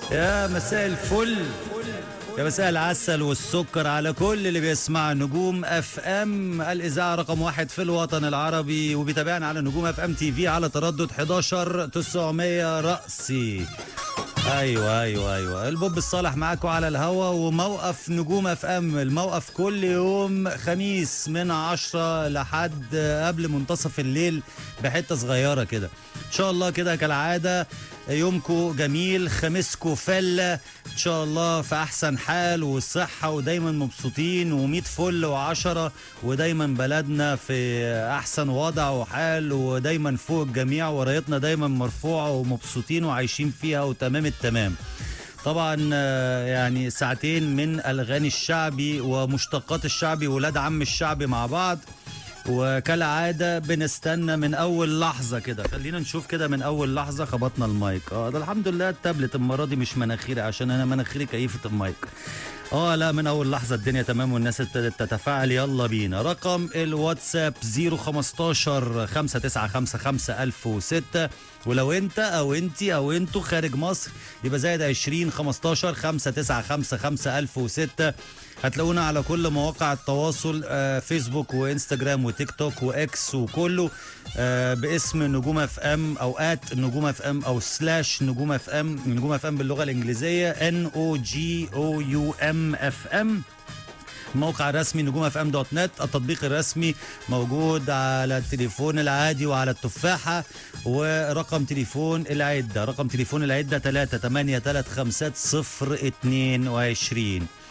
يا مساء الفل يا مساء العسل والسكر على كل اللي بيسمع نجوم اف ام الاذاعه رقم واحد في الوطن العربي وبيتابعنا على نجوم اف ام تي في على تردد 11 900 رأسي ايوه ايوه ايوه البوب الصالح معاكم على الهوا وموقف نجوم اف ام الموقف كل يوم خميس من 10 لحد قبل منتصف الليل بحته صغيره كده ان شاء الله كده كالعاده يومكم جميل خميسكم فله ان شاء الله في احسن حال وصحه ودايما مبسوطين و100 فل وعشرة ودايما بلدنا في احسن وضع وحال ودايما فوق الجميع ورايتنا دايما مرفوعه ومبسوطين وعايشين فيها وتمام التمام طبعا آه، يعني ساعتين من الاغاني الشعبي ومشتقات الشعبي ولاد عم الشعبي مع بعض وكالعادة بنستنى من أول لحظة كده خلينا نشوف كده من أول لحظة خبطنا المايك اه ده الحمد لله التابلت المرة دي مش مناخيري عشان أنا مناخيري كيفة المايك اه لا من أول لحظة الدنيا تمام والناس ابتدت تتفاعل يلا بينا رقم الواتساب 015 5955 1006 ولو انت او انت او انتوا خارج مصر يبقى زائد 20 15 5955 1006 هتلاقونا على كل مواقع التواصل آه، فيسبوك وانستجرام وتيك توك واكس وكله آه، باسم نجوم اف ام او ات نجوم اف ام او سلاش نجوم اف ام نجوم اف ام باللغه الانجليزيه ان او جي او يو ام اف ام الموقع الرسمي نجوم اف ام دوت نت التطبيق الرسمي موجود على التليفون العادي وعلى التفاحه ورقم تليفون العده رقم تليفون العده 3 8 3 5 0 22